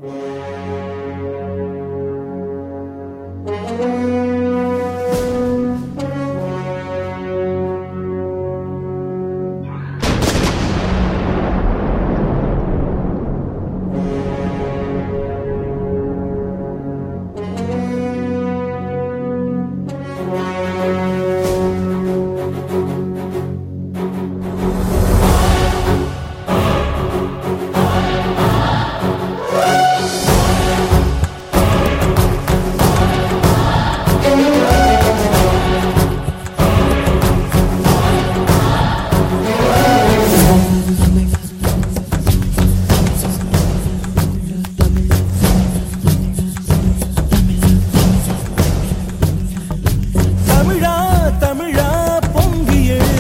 தமிழா தமிழா பொங்கியழு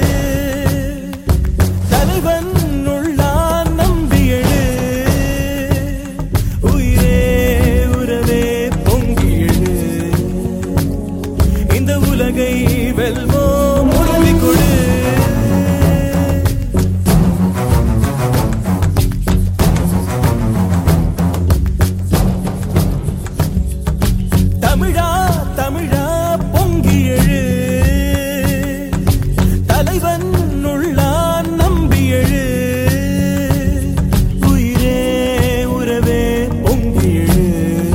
தலைவன் உள்ளான் நம்பியழு உயிரே உறவே பொங்கியழு இந்த உலகை வெல்வோம் உறுதி கொடு தமிழா தமிழா பொங்கி எழு தலைவன் உள்ளான் நம்பி எழு உயிரே உறவே பொங்கி எழு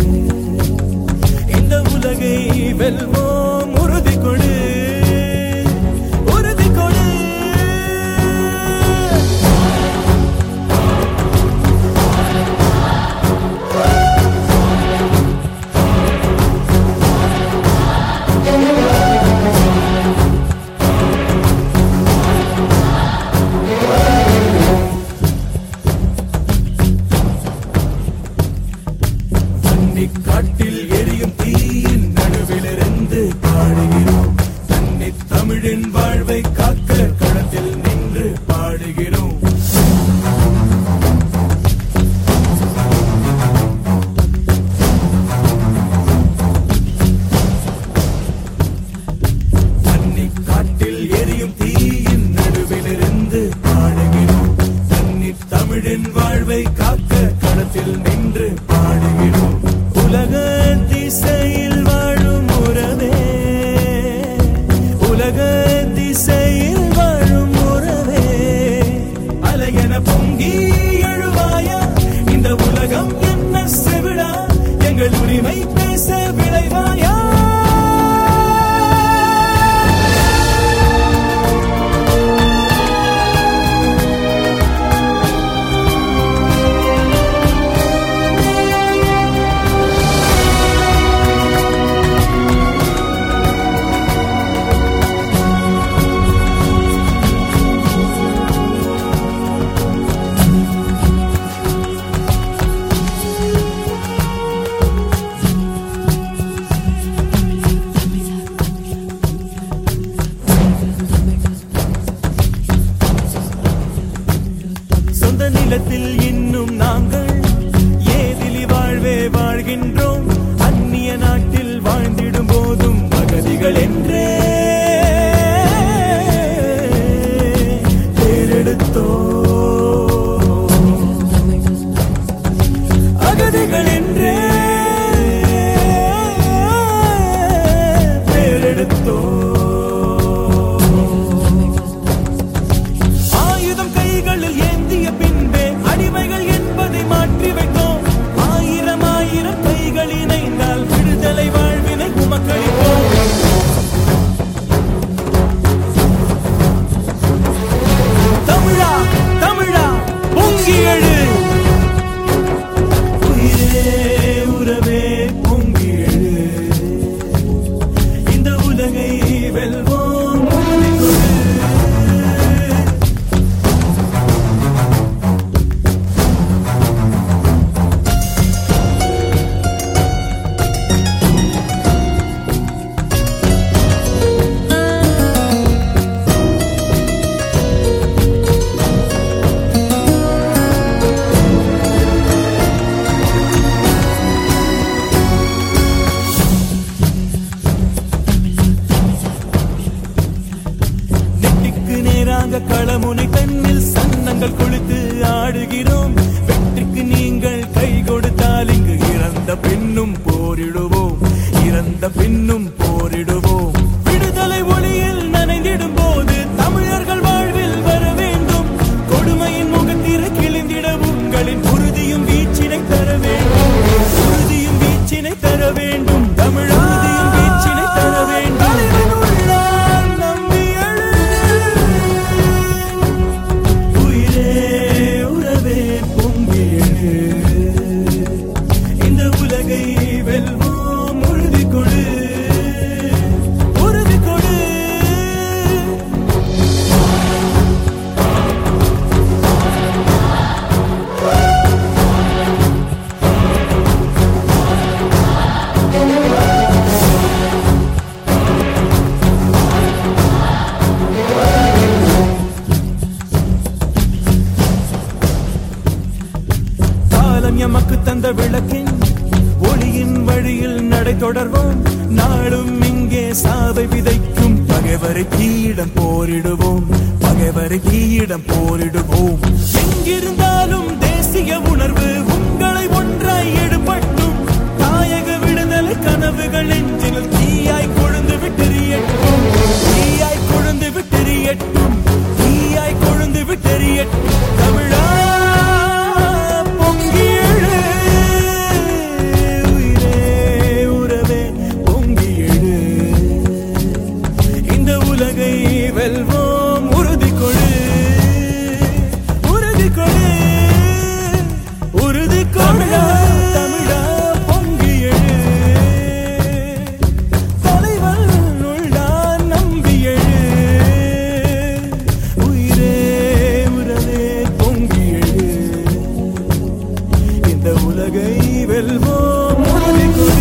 இந்த உலகை வெல்வோம் உறுதி கொடு உறுதி கொடு தன்னிக் காட்டில் எரியும் தீயின் நடுவிலிருந்து பாடுகிறோம் தன்னை தமிழின் வாழ்வை காக்க களத்தில் நின்று பாடுகிறோம் தன்னிக் காட்டில் எரியும் தீயின் நடுவிலிருந்து பாடுகிறோம் தன்னை தமிழின் வாழ்வை காக்க களத்தில் நின்று பாடுகிறோம் உலக திசையில் வாழும் உறவே உலக திசையில் வாழும் உறவே அலையென பொங்கி எழுவாயா இந்த உலகம் என்ன செவிடா எங்கள் உரிமை பேச விளைவாயா சொந்த நிலத்தில் இன்னும் நாங்கள் ஏதிலி வாழ்வே வாழ்கின்றோம் அந்நிய நாட்டில் வாழ்ந்திடும் போதும் அகதிகள் என்றே பேரெடுத்தோ அகதிகள் என்றே பேரெடுத்தோ ஆயுதம் கைகளில் ஏந்திய பின்பே அடிமைகள் என்பதை மாற்றி வைத்தோம் ஆயிரம் ஆயிரம் கைகள் இணைந்தால் விடுதலை வாழ்வினை உமக்களிப்போம் தமிழா தமிழா பொங்கி எழு உயிரே வருடம் பின்னும் போரிடுவோம் விடுதலை ஒளியில் நனைந்திடும் போது தமிழர்கள் வாழ்வில் வர வேண்டும் கொடுமையின் முகத்திரை கிழிந்திட உங்களின் உறுதியும் வீச்சினை தர வேண்டும் உறுதியும் வீச்சினை தர வேண்டும் தமிழா உறுதியும் வீச்சினை தர வேண்டும் தலைவன் உள்ளான் நம்பி எழு. உயிரே உறவே பொங்கி எழு. இந்த உலகை வெல்வோம் உறுதி கொடு உறுதி கொடு காலம் எமக்கு தந்த விளக்கின் ஒளியின் வழியில் நடை தொடர்வோம் நாளும் இங்கே சாவை விதைக்கும் பகைவரை தீயிடம் போரிடுவோம் பகைவரை தீயிடம் போரிடுவோம் எங்கிருந்தாலும் தேசிய உணர்வு உங்களை ஒன்றாய் எடுபட்டும் தாயக விடுதலை கனவுகள் நெஞ்சில் தீயாய் கொழுந்து விட்டெறியட்டும் தீயாய் கொழுந்து விட்டெறியட்டும் தீயாய் கொழுந்து விட்டெறியட்டும் தமிழா பொங்கி எழு. உயிரே உறவே பொங்கி எழு. இந்த உலகை வெல்வோம் உறுதி கொடு உறுதி கொடு உறுதி கொடு தமிழா பொங்கி எழு தலைவன் உள்ளான் நம்பி எழு உயிரே உறவே பொங்கி எழு இந்த உலகை வெல்வோம் உறுதி கொடு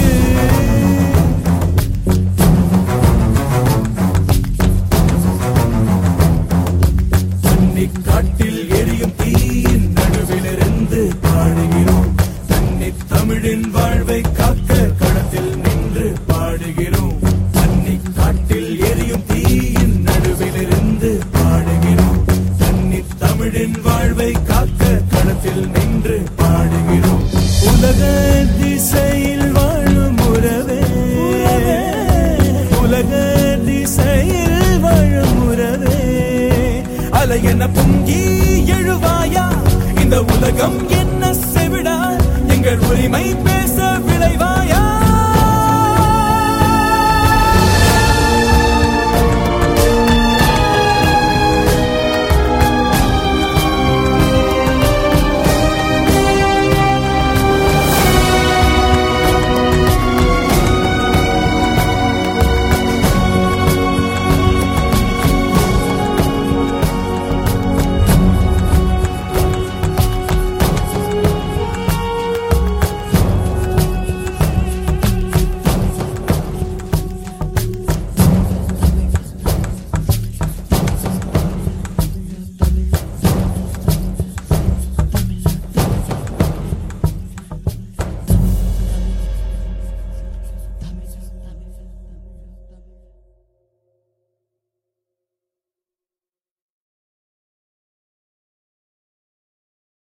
தன்னிக் காட்டில் எரியும் தீயின் நடுவிலிருந்து பாடுகிறோம் தன்னித் தமிழின் வாழ்வை காக்க களத்தில் நின்று பாடுகிறோம் தன்னிக் காட்டில் எரியும் தீயின் நடுவிலிருந்து பாடுகிறோம் தன்னித் தமிழின் வாழ்வை காக்க களத்தில் நின்று பாடுகிறோம் உலக திசையில் வாழும் உறவே உலக திசையில் வாழும் உறவே அலை என்ன பொங்கி எழுவாயா இந்த உலகம் என்ன செவிடா எங்கள் உரிமை பேச விளைவாயா